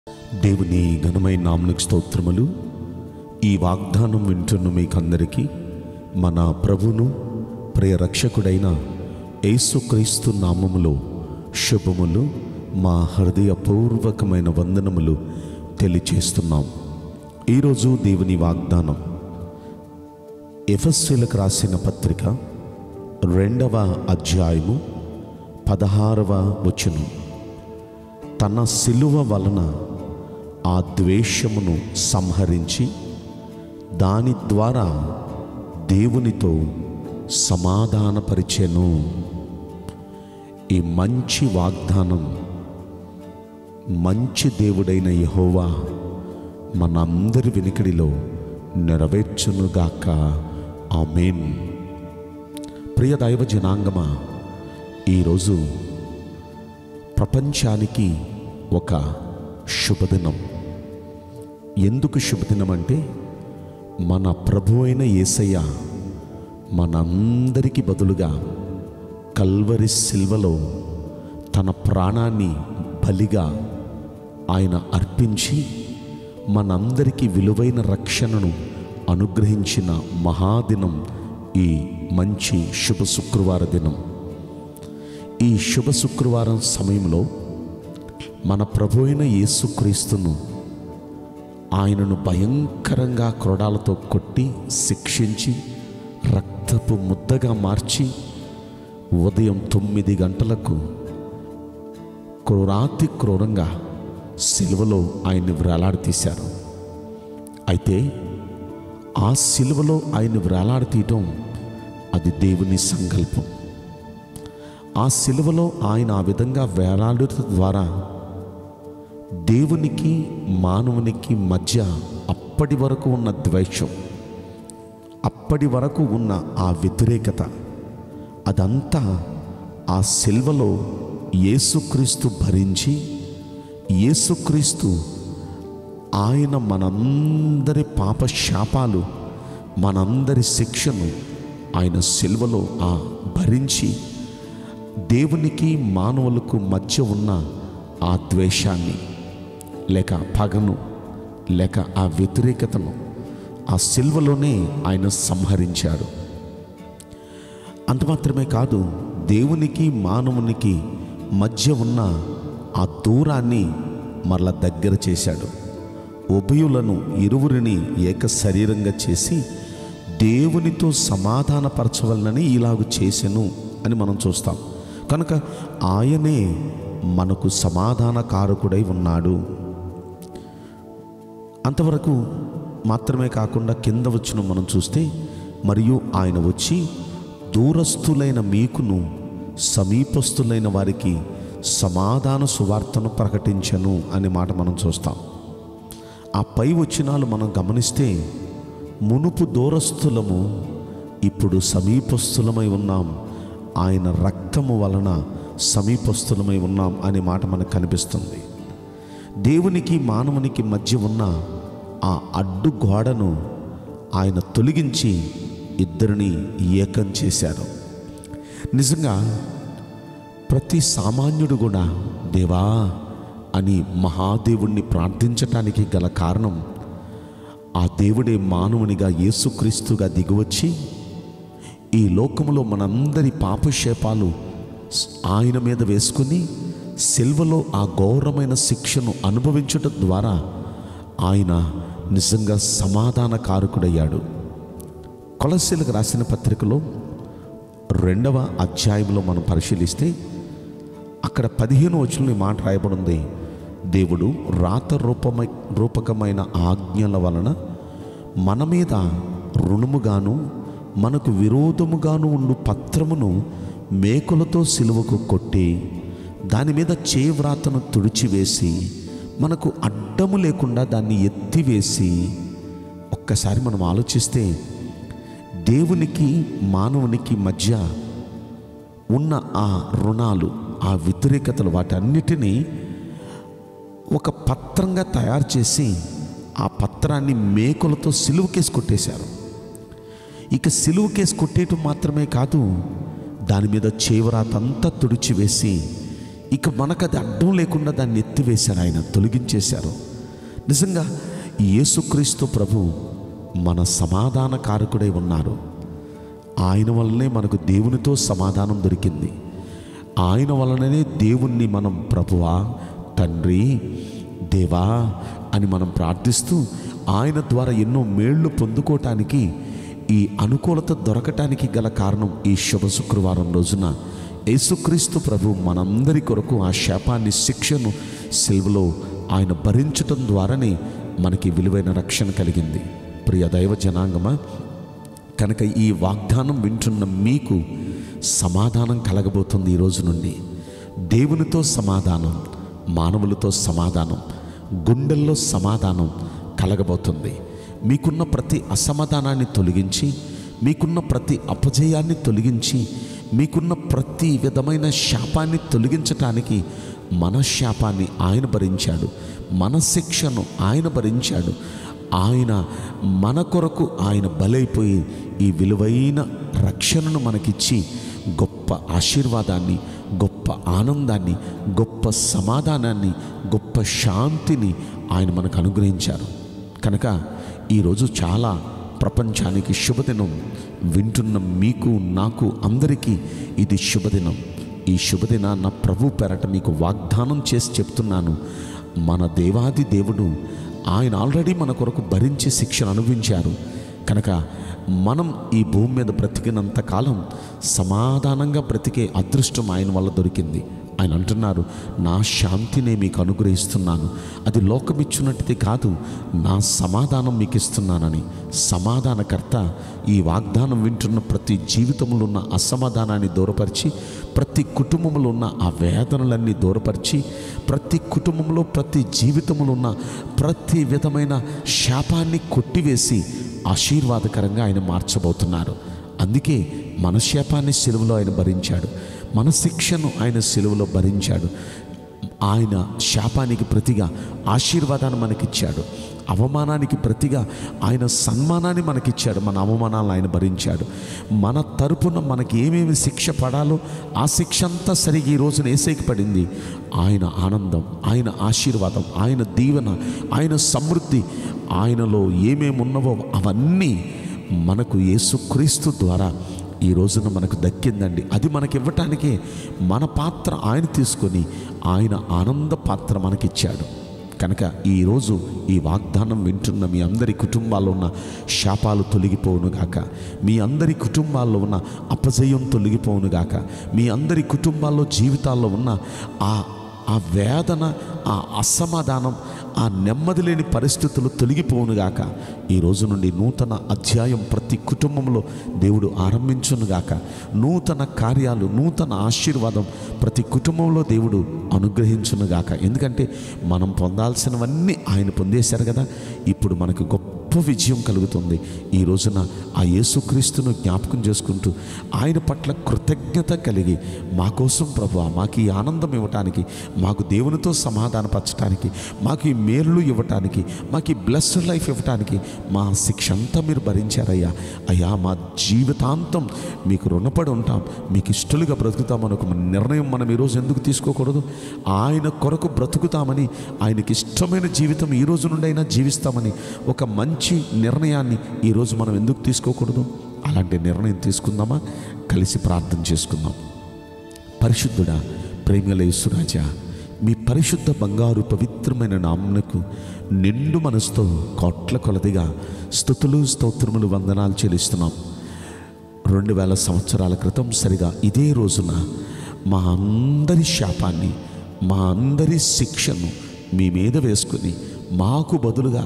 దేవుని ఘనమైన నామనికి స్తోత్రములు ఈ వాగ్దానం వింటున్న మీకందరికీ మన ప్రభును ప్రియ రక్షకుడైన యేసుక్రీస్తు నామములో శుభములు మా హృదయపూర్వకమైన వందనములు తెలియచేస్తున్నాం ఈరోజు దేవుని వాగ్దానం ఎఫస్సీలకు రాసిన పత్రిక రెండవ అధ్యాయము పదహారవ వచనం తన శిలువ వలన ఆ ద్వేషమును సంహరించి దాని ద్వారా దేవునితో సమాధానపరిచెను ఈ మంచి వాగ్దానం మంచి దేవుడైన యహోవా మనందరి వెనుకడిలో నెరవేర్చునుగాక ఆమెన్ ప్రియ దైవ జనాంగమా ఈరోజు ప్రపంచానికి ఒక శుభదినం ఎందుకు శుభదినం అంటే మన ప్రభు అయిన యేసయ్య మనందరికీ బదులుగా కల్వరి సిల్వలో తన ప్రాణాన్ని బలిగా ఆయన అర్పించి మనందరికీ విలువైన రక్షణను అనుగ్రహించిన మహాదినం ఈ మంచి శుభ శుక్రవార దినం ఈ శుభ శుక్రవారం సమయంలో మన ప్రభు అయిన యేసుక్రీస్తును ఆయనను భయంకరంగా క్రోడాలతో కొట్టి శిక్షించి రక్తపు ముద్దగా మార్చి ఉదయం తొమ్మిది గంటలకు క్రూరాతి క్రూరంగా సిలువలో ఆయన్ని వ్రేలాడతీశారు అయితే ఆ సిలువలో ఆయన్ని వ్రేలాడతీయటం అది దేవుని సంకల్పం ఆ సిలువలో ఆయన ఆ విధంగా వేలాడుట ద్వారా దేవునికి మానవునికి మధ్య అప్పటి వరకు ఉన్న ద్వేషం అప్పటి వరకు ఉన్న ఆ వ్యతిరేకత అదంతా ఆ సిల్వలో యేసుక్రీస్తు భరించి యేసుక్రీస్తు ఆయన మనందరి పాప శాపాలు మనందరి శిక్షను ఆయన సిల్వలో ఆ భరించి దేవునికి మానవులకు మధ్య ఉన్న ఆ ద్వేషాన్ని లేక పగను లేక ఆ వ్యతిరేకతను ఆ సిల్వలోనే ఆయన సంహరించాడు అంత మాత్రమే కాదు దేవునికి మానవునికి మధ్య ఉన్న ఆ దూరాన్ని మరల దగ్గర చేశాడు ఉభయులను ఇరువురిని ఏక శరీరంగా చేసి దేవునితో సమాధానపరచవలనని ఇలాగ చేసెను అని మనం చూస్తాం కనుక ఆయనే మనకు సమాధానకారకుడై ఉన్నాడు అంతవరకు మాత్రమే కాకుండా కింద వచ్చిన మనం చూస్తే మరియు ఆయన వచ్చి దూరస్థులైన మీకును సమీపస్థులైన వారికి సమాధాన సువార్తను ప్రకటించను అనే మాట మనం చూస్తాం ఆ పై వచ్చినాలు మనం గమనిస్తే మునుపు దూరస్థులము ఇప్పుడు సమీపస్థులమై ఉన్నాం ఆయన రక్తము వలన సమీపస్థులమై ఉన్నాం అనే మాట మనకు కనిపిస్తుంది దేవునికి మానవునికి మధ్య ఉన్న ఆ అడ్డు గోడను ఆయన తొలగించి ఇద్దరిని ఏకం చేశారు నిజంగా ప్రతి సామాన్యుడు కూడా దేవా అని మహాదేవుణ్ణి ప్రార్థించటానికి గల కారణం ఆ దేవుడే మానవునిగా యేసుక్రీస్తుగా దిగివచ్చి ఈ లోకములో మనందరి పాపశేపాలు ఆయన మీద వేసుకుని సిల్వలో ఆ ఘోరమైన శిక్షను అనుభవించటం ద్వారా ఆయన నిజంగా సమాధానకారకుడయ్యాడు కొలసీలకు రాసిన పత్రికలో రెండవ అధ్యాయంలో మనం పరిశీలిస్తే అక్కడ పదిహేను వచనంలో ఈ మాట రాయబడింది దేవుడు రాత రూపమై రూపకమైన ఆజ్ఞల వలన మన మీద రుణముగాను మనకు విరోధముగాను ఉండు పత్రమును మేకులతో సిలువకు కొట్టి దాని మీద చేవ్రాతను తుడిచివేసి మనకు అడ్డము లేకుండా దాన్ని ఎత్తివేసి ఒక్కసారి మనం ఆలోచిస్తే దేవునికి మానవునికి మధ్య ఉన్న ఆ రుణాలు ఆ వ్యతిరేకతలు వాటన్నిటినీ ఒక పత్రంగా తయారు చేసి ఆ పత్రాన్ని మేకులతో సిలువ కేసు కొట్టేశారు ఇక సిలువ కేసు కొట్టేయటం మాత్రమే కాదు దాని మీద చేవరాతంతా తుడిచివేసి ఇక మనకు అది అడ్డం లేకుండా దాన్ని ఎత్తివేశారు ఆయన తొలగించేశారు నిజంగా ఈ యేసుక్రీస్తు ప్రభు మన సమాధాన కారకుడై ఉన్నారు ఆయన వల్లనే మనకు దేవునితో సమాధానం దొరికింది ఆయన వలననే దేవుణ్ణి మనం ప్రభువా తండ్రి దేవా అని మనం ప్రార్థిస్తూ ఆయన ద్వారా ఎన్నో మేళ్లు పొందుకోవటానికి ఈ అనుకూలత దొరకటానికి గల కారణం ఈ శుభ శుక్రవారం రోజున యేసుక్రీస్తు ప్రభు మనందరి కొరకు ఆ శాపాన్ని శిక్షను సెలవులో ఆయన భరించటం ద్వారానే మనకి విలువైన రక్షణ కలిగింది ప్రియ దైవ జనాంగమా కనుక ఈ వాగ్దానం వింటున్న మీకు సమాధానం కలగబోతుంది ఈ రోజు నుండి దేవునితో సమాధానం మానవులతో సమాధానం గుండెల్లో సమాధానం కలగబోతుంది మీకున్న ప్రతి అసమాధానాన్ని తొలగించి మీకున్న ప్రతి అపజయాన్ని తొలగించి మీకున్న ప్రతి విధమైన శాపాన్ని తొలగించటానికి మన శాపాన్ని ఆయన భరించాడు మన శిక్షను ఆయన భరించాడు ఆయన మన కొరకు ఆయన బలైపోయి ఈ విలువైన రక్షణను మనకిచ్చి గొప్ప ఆశీర్వాదాన్ని గొప్ప ఆనందాన్ని గొప్ప సమాధానాన్ని గొప్ప శాంతిని ఆయన మనకు అనుగ్రహించారు కనుక ఈరోజు చాలా ప్రపంచానికి శుభదినం వింటున్న మీకు నాకు అందరికీ ఇది శుభదినం ఈ శుభదినాన్న ప్రభు పెరట మీకు వాగ్దానం చేసి చెప్తున్నాను మన దేవాది దేవుడు ఆయన ఆల్రెడీ మన కొరకు భరించి శిక్షను అనుభవించారు కనుక మనం ఈ భూమి మీద బ్రతికినంత కాలం సమాధానంగా బ్రతికే అదృష్టం ఆయన వల్ల దొరికింది ఆయన అంటున్నారు నా శాంతినే మీకు అనుగ్రహిస్తున్నాను అది లోకమిచ్చున్నట్టుది కాదు నా సమాధానం మీకు ఇస్తున్నానని సమాధానకర్త ఈ వాగ్దానం వింటున్న ప్రతి జీవితంలో ఉన్న అసమాధానాన్ని దూరపరిచి ప్రతి కుటుంబంలో ఉన్న ఆ వేదనలన్నీ దూరపరిచి ప్రతి కుటుంబంలో ప్రతి జీవితంలో ఉన్న ప్రతి విధమైన శాపాన్ని కొట్టివేసి ఆశీర్వాదకరంగా ఆయన మార్చబోతున్నారు అందుకే మన శాపాన్ని సెలవులో ఆయన భరించాడు మన శిక్షను ఆయన సెలవులో భరించాడు ఆయన శాపానికి ప్రతిగా ఆశీర్వాదాన్ని మనకిచ్చాడు అవమానానికి ప్రతిగా ఆయన సన్మానాన్ని మనకిచ్చాడు మన అవమానాలను ఆయన భరించాడు మన తరపున మనకి ఏమేమి శిక్ష పడాలో ఆ శిక్ష అంతా సరిగా ఈ రోజున ఏసైకి పడింది ఆయన ఆనందం ఆయన ఆశీర్వాదం ఆయన దీవెన ఆయన సమృద్ధి ఆయనలో ఏమేమి ఉన్నవో అవన్నీ మనకు యేసుక్రీస్తు ద్వారా ఈ రోజున మనకు దక్కిందండి అది మనకి ఇవ్వటానికే మన పాత్ర ఆయన తీసుకొని ఆయన ఆనంద పాత్ర మనకిచ్చాడు కనుక ఈరోజు ఈ వాగ్దానం వింటున్న మీ అందరి కుటుంబాల్లో ఉన్న శాపాలు తొలగిపోవును గాక మీ అందరి కుటుంబాల్లో ఉన్న అపజయం తొలగిపోవును గాక మీ అందరి కుటుంబాల్లో జీవితాల్లో ఉన్న ఆ ఆ వేదన ఆ అసమాధానం ఆ నెమ్మది లేని పరిస్థితులు తొలగిపోవునుగాక ఈ రోజు నుండి నూతన అధ్యాయం ప్రతి కుటుంబంలో దేవుడు ఆరంభించునుగాక నూతన కార్యాలు నూతన ఆశీర్వాదం ప్రతి కుటుంబంలో దేవుడు అనుగ్రహించునుగాక ఎందుకంటే మనం పొందాల్సినవన్నీ ఆయన పొందేశారు కదా ఇప్పుడు మనకు గొప్ప విజయం కలుగుతుంది ఈ రోజున ఆ యేసుక్రీస్తును జ్ఞాపకం చేసుకుంటూ ఆయన పట్ల కృతజ్ఞత కలిగి మా కోసం ప్రభు మాకు ఈ ఆనందం ఇవ్వటానికి మాకు దేవునితో సమాధానపరచడానికి మాకు ఈ మేలు ఇవ్వటానికి మాకు ఈ బ్లెస్డ్ లైఫ్ ఇవ్వటానికి మా శిక్ష అంతా మీరు భరించారయ్యా అయ్యా మా జీవితాంతం మీకు రుణపడి ఉంటాం మీకు ఇష్టలుగా బ్రతుకుతామని ఒక నిర్ణయం మనం ఈరోజు ఎందుకు తీసుకోకూడదు ఆయన కొరకు బ్రతుకుతామని ఆయనకి ఇష్టమైన జీవితం ఈ రోజు నుండి అయినా జీవిస్తామని ఒక మంచి నిర్ణయాన్ని ఈరోజు మనం ఎందుకు తీసుకోకూడదు అలాంటి నిర్ణయం తీసుకుందామా కలిసి ప్రార్థన చేసుకుందాం పరిశుద్ధుడా ప్రేమల యేసురాజా మీ పరిశుద్ధ బంగారు పవిత్రమైన నామునకు నిండు మనసుతో కోట్ల కొలదిగా స్థుతులు స్తోత్రములు వందనాలు చెల్లిస్తున్నాం రెండు వేల సంవత్సరాల క్రితం సరిగా ఇదే రోజున మా అందరి శాపాన్ని మా అందరి శిక్షను మీ మీద వేసుకుని మాకు బదులుగా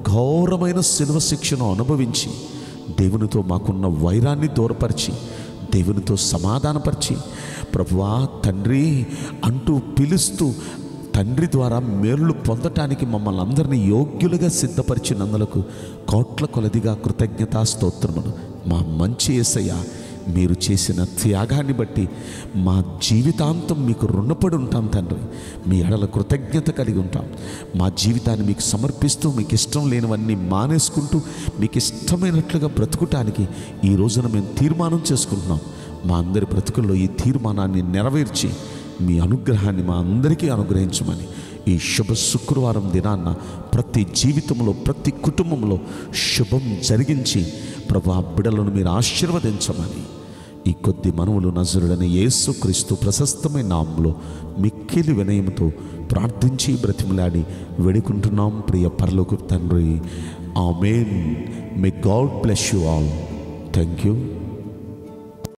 ఘోరమైన శిల్వ శిక్షను అనుభవించి దేవునితో మాకున్న వైరాన్ని దూరపరిచి దేవునితో సమాధానపరిచి ప్రభువా తండ్రి అంటూ పిలుస్తూ తండ్రి ద్వారా మేలు పొందటానికి మమ్మల్ని అందరినీ యోగ్యులుగా సిద్ధపరిచినందులకు కోట్ల కొలదిగా కృతజ్ఞతా స్తోత్రములు మా మంచి ఏసయ్య మీరు చేసిన త్యాగాన్ని బట్టి మా జీవితాంతం మీకు రుణపడి ఉంటాం తండ్రి మీ ఎడల కృతజ్ఞత కలిగి ఉంటాం మా జీవితాన్ని మీకు సమర్పిస్తూ మీకు ఇష్టం లేనివన్నీ మానేసుకుంటూ మీకు ఇష్టమైనట్లుగా బ్రతుకుటానికి ఈ రోజున మేము తీర్మానం చేసుకుంటున్నాం మా అందరి బ్రతుకుల్లో ఈ తీర్మానాన్ని నెరవేర్చి మీ అనుగ్రహాన్ని మా అందరికీ అనుగ్రహించమని ఈ శుభ శుక్రవారం దినాన్న ప్రతి జీవితంలో ప్రతి కుటుంబంలో శుభం జరిగించి ప్రభు ఆ బిడలను మీరు ఆశీర్వదించమని ఈ కొద్ది మనవులు నజరుడని యేసుక్రీస్తు ప్రశస్తమైన నామంలో మిక్కిలి వినయంతో ప్రార్థించి బ్రతిమలాడి వేడుకుంటున్నాం ప్రియ పరలోకు తండ్రి amen may God bless you all thank you